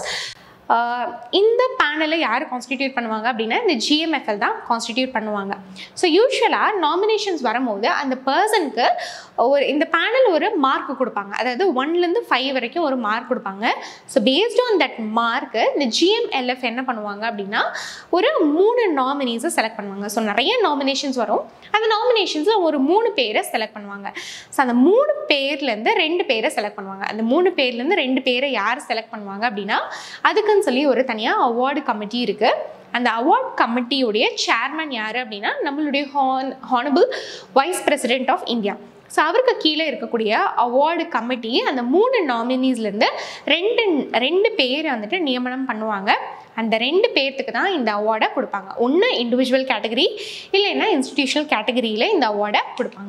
இந்த பேனலை யார் கான்ஸ்டிடியூட் பண்ணுவாங்க அப்படின்னா இந்த ஜிஎம்எஃப்எல் தான் கான்ஸ்டிடியூட் பண்ணுவாங்க ஸோ யூஸ்வலாக நாமினேஷன்ஸ் வரும்போது அந்த பர்சனுக்கு ஒரு இந்த பேனல் ஒரு மார்க் கொடுப்பாங்க அதாவது ஒன்லேருந்து ஃபைவ் வரைக்கும் ஒரு மார்க் கொடுப்பாங்க ஸோ பேஸ்ட் ஆன் தட் மார்க்கு இந்த ஜிஎம்எல்எஃப் என்ன பண்ணுவாங்க அப்படின்னா ஒரு மூணு நாமினிஸை செலக்ட் பண்ணுவாங்க ஸோ நிறைய நாமினேஷன்ஸ் வரும் அந்த நாமினேஷன்ஸில் ஒரு மூணு பேரை செலக்ட் பண்ணுவாங்க ஸோ அந்த மூணு பேர்லேருந்து ரெண்டு பேரை செலக்ட் பண்ணுவாங்க அந்த மூணு பேர்லேருந்து ரெண்டு பேரை யார் செலக்ட் பண்ணுவாங்க அப்படின்னா அதுக்குன்னு சொல்லி ஒரு தனியாக அவார்டு கமிட்டி இருக்குது அந்த அவார்ட் கமிட்டியுடைய சேர்மன் யார் அப்படின்னா நம்மளுடைய hon honourable vice president of India so அவருக்கு கீழே இருக்கக்கூடிய அவார்டு கமிட்டி அந்த மூணு நாமினிஸ்லேருந்து ரெண்டு ரெண்டு பேர் வந்துட்டு நியமனம் பண்ணுவாங்க அந்த ரெண்டு பேர்த்துக்கு தான் இந்த அவார்டை கொடுப்பாங்க ஒன்று இண்டிவிஜுவல் கேட்டகரி இல்லைன்னா இன்ஸ்டிடியூஷனல் கேட்டகரியில் இந்த அவார்டை கொடுப்பாங்க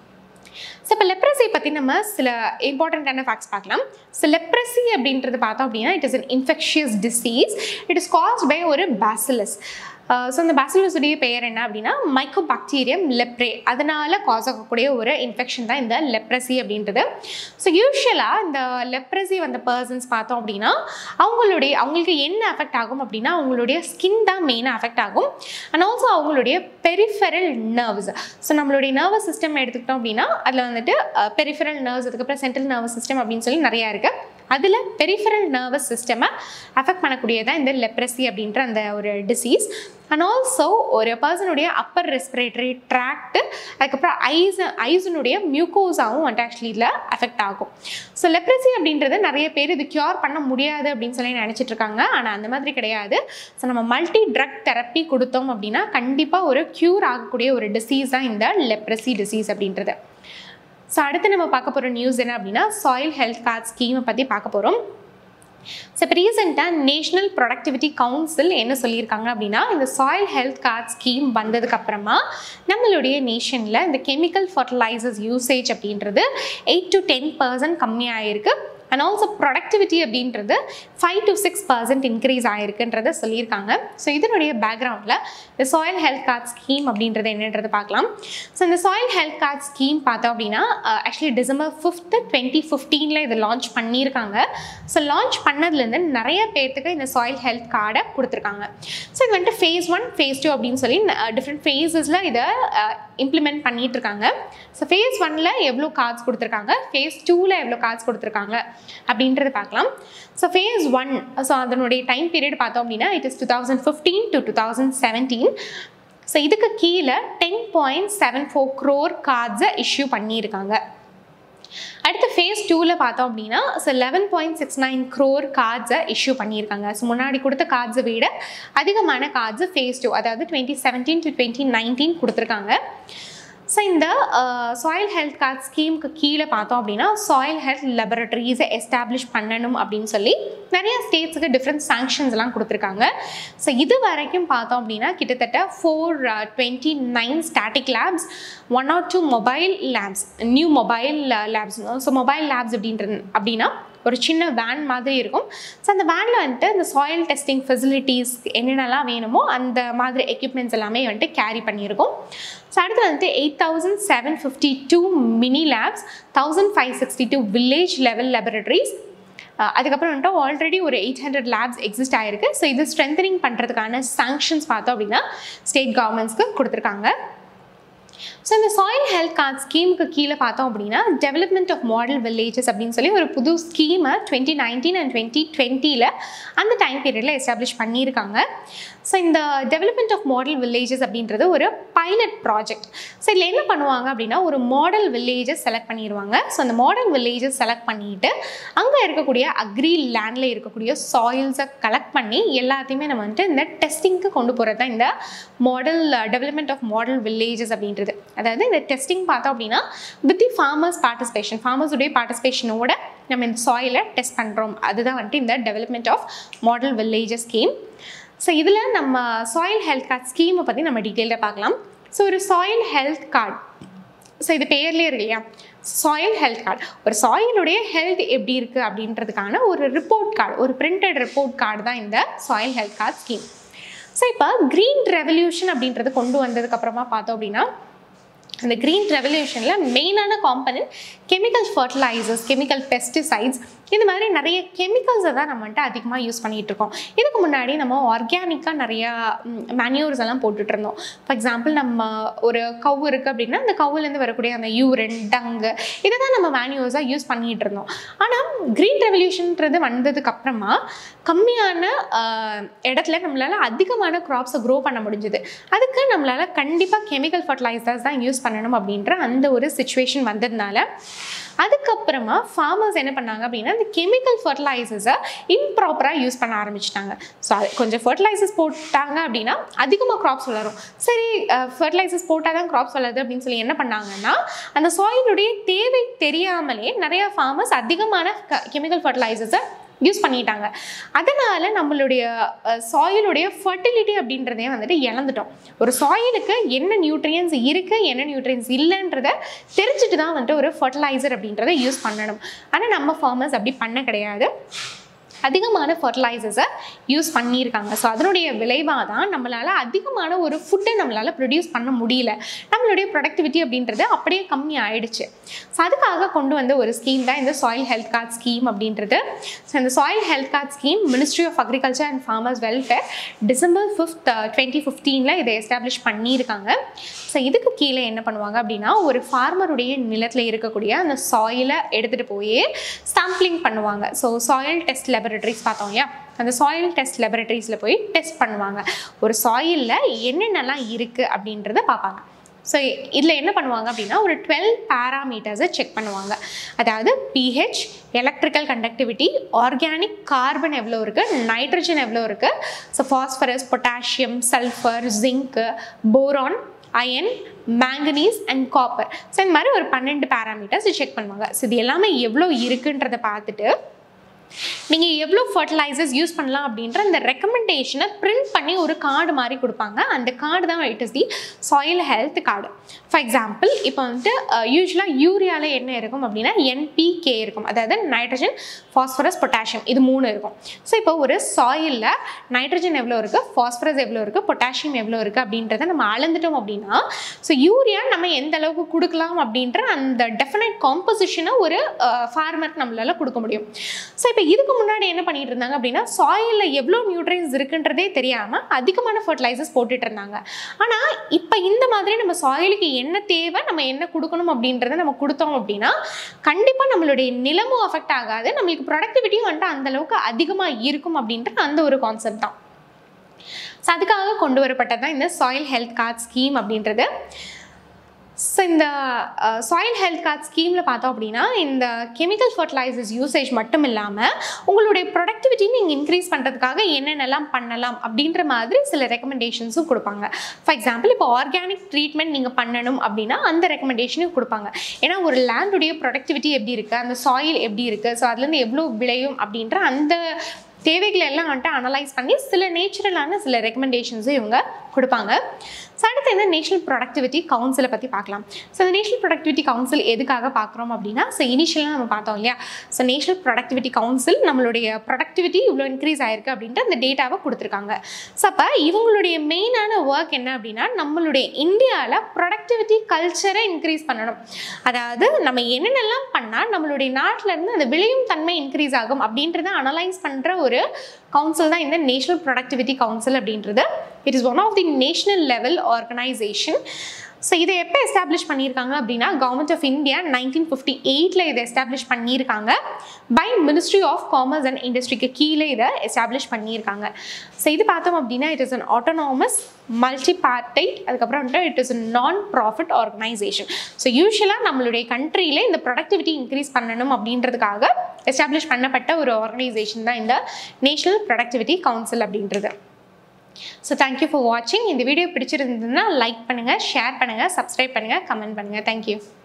ஸோ இப்போ லெப்ரஸி பற்றி நம்ம சில இம்பார்ட்டண்ட்டான ஃபேக்ட்ஸ் பார்க்கலாம் ஸோ லெப்ரஸி அப்படின்றது பார்த்தோம் அப்படின்னா it is an infectious disease it is caused by ஒரு பேசிலஸ் ஸோ அந்த பேசிலஸுடைய பெயர் என்ன அப்படின்னா மைக்கோபாக்டீரியம் லெப்ரே அதனால் காஸ் ஆகக்கூடிய ஒரு இன்ஃபெக்ஷன் தான் இந்த லெப்ரஸி அப்படின்றது ஸோ யூஸ்வலாக இந்த லெப்ரஸி வந்த பர்சன்ஸ் பார்த்தோம் அப்படின்னா அவங்களுடைய அவங்களுக்கு என்ன அஃபெக்ட் ஆகும் அப்படின்னா அவங்களுடைய ஸ்கின் தான் மெயினாக அஃபெக்ட் ஆகும் அண்ட் ஆல்சோ அவங்களுடைய பெரிஃபெரல் நர்வ்ஸ் ஸோ நம்மளுடைய நர்வஸ் சிஸ்டம் எடுத்துக்கிட்டோம் அப்படின்னா அதில் வந்துட்டு பெரிஃபெரல் நர்வ்ஸ் அதுக்கப்புறம் சென்ட்ரல் நர்வஸ் சிஸ்டம் அப்படின்னு சொல்லி நிறையா இருக்குது அதில் பெரிஃபரல் நர்வஸ் சிஸ்டமை அஃபெக்ட் பண்ணக்கூடியதான் இந்த லெப்ரஸி அப்படின்ற அந்த ஒரு டிசீஸ் அண்ட் ஆல்சோ ஒரு பர்சனுடைய அப்பர் ரெஸ்பிரேட்டரி ட்ராக்ட் அதுக்கப்புறம் ஐஸ் ஐஸனுடைய மியூக்கோஸாவும் வந்துட்டு ஆக்சுவலி இதில் அஃபெக்ட் ஆகும் ஸோ லெப்ரஸி அப்படின்றது நிறைய பேர் இது க்யூர் பண்ண முடியாது அப்படின்னு சொல்லி நினச்சிட்டு இருக்காங்க ஆனால் அந்த மாதிரி கிடையாது ஸோ நம்ம மல்டி ட்ரக் தெரப்பி கொடுத்தோம் அப்படின்னா கண்டிப்பாக ஒரு க்யூர் ஆகக்கூடிய ஒரு டிசீஸ் தான் இந்த லெப்ரஸி டிசீஸ் அப்படின்றது ஸோ அடுத்து நம்ம பார்க்க போகிற நியூஸ் என்ன அப்படின்னா சாயில் ஹெல்த் கார்ட் ஸ்கீமை பற்றி பார்க்க போகிறோம் ஸோ இப்போ ரீசெண்டாக நேஷ்னல் ப்ரொடக்டிவிட்டி கவுன்சில் என்ன சொல்லியிருக்காங்க அப்படின்னா இந்த சாயில் ஹெல்த் கார்ட் ஸ்கீம் வந்ததுக்கு அப்புறமா நம்மளுடைய நேஷனில் இந்த கெமிக்கல் ஃபர்டிலைசர்ஸ் யூசேஜ் அப்படின்றது எயிட் டு டென் பர்சன்ட் கம்மியாயிருக்கு அண்ட் ஆல்சோ ப்ரொடக்டிவிட்டி அப்படின்றது five to six percent increase ஆகிருக்குன்றத சொல்லியிருக்காங்க ஸோ இதனுடைய பேக்ரவுண்டில் இந்த சாயில் ஹெல்த் கார்ட் ஸ்கீம் அப்படின்றது என்னன்றது பார்க்கலாம் ஸோ இந்த சாயில் ஹெல்த் கார்ட் ஸ்கீம் பார்த்தோம் அப்படின்னா ஆக்சுவலி டிசம்பர் ஃபிஃப்த்து டுவெண்ட்டி ஃபிஃப்டீனில் இதை லான்ச் பண்ணியிருக்காங்க ஸோ லான்ச் பண்ணதுலேருந்து நிறைய பேர்த்துக்கு இந்த சாயில் ஹெல்த் கார்டை கொடுத்துருக்காங்க ஸோ இது வந்துட்டு ஃபேஸ் ஒன் ஃபேஸ் டூ அப்படின்னு சொல்லி டிஃப்ரெண்ட் ஃபேஸஸில் இதை இம்ப்ளிமெண்ட் பண்ணிட்டு இருக்காங்க ஸோ ஃபேஸ் ஒனில் எவ்வளோ கார்ட்ஸ் கொடுத்துருக்காங்க ஃபேஸ் டூவில் எவ்வளோ கார்ட்ஸ் கொடுத்துருக்காங்க அப்படின்றது பார்க்கலாம் ஸோ ஃபேஸ் ஒன் ஸோ அதனுடைய டைம் பீரியட் பார்த்தோம் அப்படின்னா it is two thousand fifteen to two thousand seventeen so இதுக்கு கீழே ten point seven four crore கார்ட்ஸை இஷ்யூ பண்ணியிருக்காங்க அடுத்து ஃபேஸ் டூவில் பார்த்தோம் அப்படின்னா so eleven point six nine crore கார்ட்ஸை இஷ்யூ பண்ணியிருக்காங்க ஸோ முன்னாடி கொடுத்த கார்ட்ஸை விட அதிகமான கார்ட்ஸு ஃபேஸ் டூ அதாவது twenty seventeen to twenty nineteen கொடுத்துருக்காங்க ஸோ இந்த சாயில் ஹெல்த் கார்ட் ஸ்கீமுக்கு கீழே பார்த்தோம் அப்படின்னா சாயில் ஹெல்த் லெபரட்டரிஸை எஸ்டாப்ளிஷ் பண்ணணும் அப்படின்னு சொல்லி நிறைய ஸ்டேட்ஸுக்கு டிஃப்ரெண்ட் சாங்ஷன்ஸ்லாம் கொடுத்துருக்காங்க ஸோ இது வரைக்கும் பார்த்தோம் அப்படின்னா கிட்டத்தட்ட four twenty nine static labs one or two mobile labs new mobile labs so mobile labs அப்படின்றது அப்படின்னா ஒரு சின்ன வேன் மாதிரி இருக்கும் ஸோ அந்த வேனில் வந்துட்டு இந்த சாயில் டெஸ்டிங் ஃபெசிலிட்டிஸ் என்னென்னலாம் வேணுமோ அந்த மாதிரி எக்யூப்மெண்ட்ஸ் எல்லாமே வந்துட்டு கேரி பண்ணியிருக்கோம் ஸோ அடுத்து வந்துட்டு eight thousand seven fifty two mini labs thousand five sixty two village level laboratories அதுக்கப்புறம் வந்துட்டு ஆல்ரெடி ஒரு எயிட் ஹண்ட்ரட் லேப்ஸ் எக்ஸிஸ்ட் ஆகிருக்கு ஸோ இது ஸ்ட்ரென்தனிங் பண்ணுறதுக்கான சாங்ஷன்ஸ் பார்த்தோம் அப்படின்னா ஸ்டேட் கவர்மெண்ட்ஸ்க்கு கொடுத்துருக்காங்க ஸோ இந்த சாயில் ஹெல்த் கார்ட் ஸ்கீமுக்கு கீழே பார்த்தோம் அப்படின்னா டெவலப்மெண்ட் ஆஃப் மாடல் வில்லேஜஸ் அப்படின்னு சொல்லி ஒரு புது ஸ்கீமை டுவெண்ட்டி நைன்டீன் அண்ட் டுவெண்ட்டி டுவெண்ட்டியில் அந்த டைம் பீரியடில் எஸ்டாப்ளிஷ் பண்ணியிருக்காங்க ஸோ இந்த டெவலப்மெண்ட் ஆஃப் மாடல் வில்லேஜஸ் அப்படின்றது ஒரு பைலட் ப்ராஜெக்ட் ஸோ இதில் என்ன பண்ணுவாங்க அப்படின்னா ஒரு மாடல் வில்லேஜஸ் செலக்ட் பண்ணிடுவாங்க ஸோ அந்த மாடல் வில்லேஜஸ் செலக்ட் பண்ணிட்டு அங்கே இருக்கக்கூடிய அக்ரி லேண்டில் இருக்கக்கூடிய சாயில்ஸை கலெக்ட் பண்ணி எல்லாத்தையுமே நம்ம வந்துட்டு இந்த டெஸ்டிங்க்கு கொண்டு போகிறது தான் இந்த model development of model villages அப்படின்றது அதாவது இந்த டெஸ்டிங் பார்த்தோம் அப்படின்னா வித் தி ஃபார்மர்ஸ் பார்ட்டிசிபேஷன் ஃபார்மர்ஸுடைய பார்ட்டிசிபேஷனோட நம்ம இந்த சாயிலை டெஸ்ட் பண்ணுறோம் அதுதான் வந்துட்டு இந்த development of model villages scheme so இதில் நம்ம சாயில் ஹெல்த் கார்ட் ஸ்கீமை பற்றி நம்ம டீட்டெயிலாக பார்க்கலாம் ஸோ ஒரு சாயில் ஹெல்த் கார்டு ஸோ இது பேர்லேயே இருக்கு இல்லையா சாயில் ஹெல்த் கார்டு ஒரு சாயிலுடைய ஹெல்த் எப்படி இருக்குது அப்படின்றதுக்கான ஒரு ரிப்போர்ட் கார்டு ஒரு பிரிண்டட் ரிப்போர்ட் கார்டு தான் இந்த soil health card scheme so இப்போ க்ரீன் ரெவல்யூஷன் அப்படின்றது கொண்டு வந்ததுக்கப்புறமா பார்த்தோம் அப்படின்னா அந்த க்ரீன் ரெவல்யூஷனில் மெயினான component chemical fertilisers chemical pesticides இந்த மாதிரி நிறைய கெமிக்கல்ஸை தான் நம்ம வந்துட்டு அதிகமாக யூஸ் பண்ணிகிட்டு இருக்கோம் இதுக்கு முன்னாடி நம்ம ஆர்கானிக்காக நிறையா மேன்யூர்ஸ் எல்லாம் போட்டுட்டு இருந்தோம் ஃபார் எக்ஸாம்பிள் நம்ம ஒரு கவு இருக்குது அப்படின்னா அந்த கவுலேருந்து வரக்கூடிய அந்த யூரின் டங்கு இதை தான் நம்ம மேன்யூர்ஸாக யூஸ் பண்ணிகிட்டு இருந்தோம் ஆனால் க்ரீன் ரெவல்யூஷன்ன்றது வந்ததுக்கு அப்புறமா கம்மியான ஆஹ், இடத்துல நம்மளால் அதிகமான க்ராப்ஸை க்ரோ பண்ண முடிஞ்சுது அதுக்கு நம்மளால் கண்டிப்பாக கெமிக்கல் ஃபர்டிலைசர்ஸ் தான் யூஸ் பண்ணணும் அப்படின்ற அந்த ஒரு சுச்சுவேஷன் வந்ததுனால அதுக்கப்புறமா ஃபார்மர்ஸ் என்ன பண்ணாங்க அப்படின்னா இந்த கெமிக்கல் ஃபர்டிலைசர்ஸை இம்ப்ராப்பராக யூஸ் பண்ண ஆரம்பிச்சிட்டாங்க ஸோ அது கொஞ்சம் ஃபர்டிலைசர்ஸ் போட்டாங்க அப்படின்னா அதிகமாக க்ராப்ஸ் வளரும் சரி ஃபர்டிலைசர்ஸ் போட்டால் தான் க்ராப்ஸ் வளருது அப்படின்னு சொல்லி என்ன பண்ணாங்கன்னா அந்த சாயிலுடைய தேவை தெரியாமலே நிறைய ஃபார்மர்ஸ் அதிகமான கெமிக்கல் ஃபர்டிலைசர்ஸை யூஸ் பண்ணிட்டாங்க அதனால நம்மளுடைய சாயிலுடைய ஃபர்டிலிட்டி அப்படின்றதே வந்துட்டு இழந்துட்டோம் ஒரு சாயிலுக்கு என்ன நியூட்ரியன்ஸ் இருக்குது என்ன நியூட்ரியன்ஸ் இல்லைன்றத தெரிஞ்சுட்டு தான் வந்துட்டு ஒரு ஃபர்டிலைசர் அப்படின்றத யூஸ் பண்ணணும் ஆனால் நம்ம ஃபார்மர்ஸ் அப்படி பண்ண கிடையாது அதிகமான ஃபர்டிலைசர்ஸை யூஸ் பண்ணியிருக்காங்க ஸோ அதனுடைய விளைவாக தான் நம்மளால் அதிகமான ஒரு ஃபுட்டை நம்மளால் ப்ரொடியூஸ் பண்ண முடியல நம்மளுடைய ப்ரொடக்டிவிட்டி அப்படின்றது அப்படியே கம்மி ஆயிடுச்சு ஸோ அதுக்காக கொண்டு வந்த ஒரு ஸ்கீம் தான் இந்த சாயில் ஹெல்த் கார்டு ஸ்கீம் அப்படின்றது ஸோ இந்த soil health card scheme ministry of agriculture and farmers welfare December fifth twenty ஃபிஃப்டீனில் இதை எஸ்டாப்ளிஷ் பண்ணியிருக்காங்க ஸோ இதுக்கு கீழே என்ன பண்ணுவாங்க அப்படின்னா ஒரு ஃபார்மருடைய நிலத்தில் இருக்கக்கூடிய அந்த சாயிலை எடுத்துகிட்டு போய் சாம்பிளிங் பண்ணுவாங்க ஸோ சாயில் டெஸ்ட் லெபரட்டரிஸ் பார்த்தோம் இல்லையா அந்த சாயில் டெஸ்ட் லெபரட்டரிஸில் போய் டெஸ்ட் பண்ணுவாங்க ஒரு சாயிலில் என்னென்னலாம் இருக்குது அப்படின்றத பார்ப்பாங்க ஸோ இதில் என்ன பண்ணுவாங்க அப்படின்னா ஒரு டுவெல் பேராமீட்டர்ஸை செக் பண்ணுவாங்க அதாவது pH electrical conductivity organic carbon எவ்வளோ இருக்குது நைட்ரஜன் எவ்வளோ இருக்குது so phosphorus potassium sulphur zinc boron iron manganese and copper so இந்த மாதிரி ஒரு பன்னெண்டு பேராமீட்டர்ஸ் செக் பண்ணுவாங்க ஸோ இது எல்லாமே எவ்வளோ இருக்குன்றதை பார்த்துட்டு நீங்கள் எவ்வளோ ஃபர்டிலைசர்ஸ் யூஸ் பண்ணலாம் அப்படின்ற அந்த ரெக்கமெண்டேஷனை பிரிண்ட் பண்ணி ஒரு கார்டு மாதிரி கொடுப்பாங்க அந்த கார்டு தான் it is the soil health card for example இப்போ வந்துட்டு யூஸ்வலாக யூரியாவில் என்ன இருக்கும் அப்படின்னா என்பிகே இருக்கும் அதாவது நைட்ரஜன் ஃபாஸ்பரஸ் பொட்டாசியம் இது மூணு இருக்கும் ஸோ இப்போ ஒரு சாயிலில் நைட்ரஜன் எவ்வளோ இருக்குது ஃபாஸ்பரஸ் எவ்வளோ இருக்குது பொட்டாசியம் எவ்வளோ இருக்குது அப்படின்றத நம்ம அளந்துட்டோம் அப்படின்னா ஸோ யூரியா நம்ம எந்த அளவுக்கு கொடுக்கலாம் அப்படின்ற அந்த டெஃபினட் காம்போசிஷனை ஒரு ஃபார்மருக்கு நம்மளால கொடுக்க முடியும் ஸோ இப்போ இதுக்கு முன்னாடி என்ன பண்ணிட்டு இருந்தாங்க அப்படின்னா சாயிலில் எவ்வளோ நியூட்ரியன்ஸ் இருக்குன்றதே தெரியாமல் அதிகமான ஃபர்டிலைசர்ஸ் போட்டுட்டு இருந்தாங்க ஆனால் இப்போ இந்த மாதிரி நம்ம சாயிலுக்கு என்ன தேவை நம்ம என்ன கொடுக்கணும் அப்படின்றத நம்ம கொடுத்தோம் அப்படின்னா கண்டிப்பாக நம்மளுடைய நிலமும் அஃபெக்ட் ஆகாது நம்மளுக்கு ப்ரொடக்டிவிட்டியும் வந்துட்டு அந்த அளவுக்கு அதிகமாக இருக்கும் அப்படின்ற அந்த ஒரு கான்செப்ட் தான் ஸோ அதுக்காக கொண்டு வரப்பட்டது தான் இந்த சாயில் ஹெல்த் கார்டு ஸ்கீம் அப்படின்றது ஸோ இந்த சாயில் ஹெல்த் கார்டு ஸ்கீமில் பார்த்தோம் அப்படின்னா இந்த கெமிக்கல் ஃபர்டிலைசர்ஸ் யூசேஜ் மட்டும் இல்லாமல் உங்களுடைய ப்ரொடக்டிவிட்டி நீங்கள் இன்க்ரீஸ் பண்ணுறதுக்காக என்னென்னலாம் பண்ணலாம் அப்படின்ற மாதிரி சில ரெக்கமெண்டேஷன்ஸும் கொடுப்பாங்க ஃபார் எக்ஸாம்பிள் இப்போ ஆர்கானிக் ட்ரீட்மெண்ட் நீங்கள் பண்ணணும் அப்படின்னா அந்த ரெக்கமெண்டேஷனையும் கொடுப்பாங்க ஏன்னா ஒரு லேண்டுடைய ப்ரொடக்டிவிட்டி எப்படி இருக்குது அந்த சாயில் எப்படி இருக்குது ஸோ அதுலேருந்து எவ்வளோ விளையும் அப்படின்ற அந்த தேவைகளை எல்லாம் வந்துட்டு அனலைஸ் பண்ணி சில நேச்சுரலான சில ரெக்கமெண்டேஷன்ஸும் இவங்க கொடுப்பாங்க ஸோ அடுத்து இந்த நேஷனல் ப்ரொடக்டிவிட்டி கவுன்சிலை பற்றி பார்க்கலாம் ஸோ இந்த நேஷனல் ப்ரொடக்டிவிட்டி கவுன்சில் எதுக்காக பார்க்குறோம் அப்படின்னா ஸோ இனிஷியலாக நம்ம பார்த்தோம் இல்லையா ஸோ நேஷனல் ப்ரொடக்டிவிட்டி கவுன்சில் நம்மளுடைய ப்ரொடக்டிவிட்டி இவ்வளோ இன்க்ரீஸ் ஆயிருக்கு அப்படின்ட்டு அந்த டேட்டாவை கொடுத்துருக்காங்க ஸோ அப்போ இவங்களுடைய மெயினான ஒர்க் என்ன அப்படின்னா நம்மளுடைய இந்தியாவில் ப்ரொடக்டிவிட்டி கல்ச்சரை இன்க்ரீஸ் பண்ணணும் அதாவது நம்ம என்னென்னலாம் பண்ணால் நம்மளுடைய நாட்டில் இருந்து அந்த விளையும் தன்மை இன்க்ரீஸ் ஆகும் அப்படின்றத அனலைஸ் பண்ணுற ஒரு கவுன்சில் தான் இந்த நேஷனல் ப்ரொடக்டிவிட்டி கவுன்சில் அப்படின்றது it is one of the national level organisation so இதை எப்போ எஸ்டாப்ளிஷ் பண்ணியிருக்காங்க அப்படின்னா government of India nineteen fifty எயிட்டில் இதை எஸ்டாப்ளிஷ் பண்ணியிருக்காங்க by ministry of commerce and இண்டஸ்ட்ரிக்கு கீழே இதை எஸ்டாப்ளிஷ் பண்ணியிருக்காங்க ஸோ இது பார்த்தோம் அப்படின்னா it is an autonomous multipartite அதுக்கப்புறம் வந்துட்டு it is non profit organisation so யூஸ்வலாக நம்மளுடைய கண்ட்ரியில் இந்த ப்ரொடக்டிவிட்டி இன்க்ரீஸ் பண்ணணும் அப்படின்றதுக்காக எஸ்டாப்ளிஷ் பண்ணப்பட்ட ஒரு ஆர்கனைசேஷன் தான் இந்த நேஷனல் ப்ரொடக்டிவிட்டி கவுன்சில் அப்படின்றது ஸோ தேங்க்யூ ஃபார் வாட்சிங் இந்த வீடியோ பிடிச்சிருந்ததுன்னா லைக் பண்ணுங்கள் ஷேர் பண்ணுங்கள் சப்ஸ்கிரைப் பண்ணுங்கள் கமெண்ட் பண்ணுங்கள் தேங்க்யூ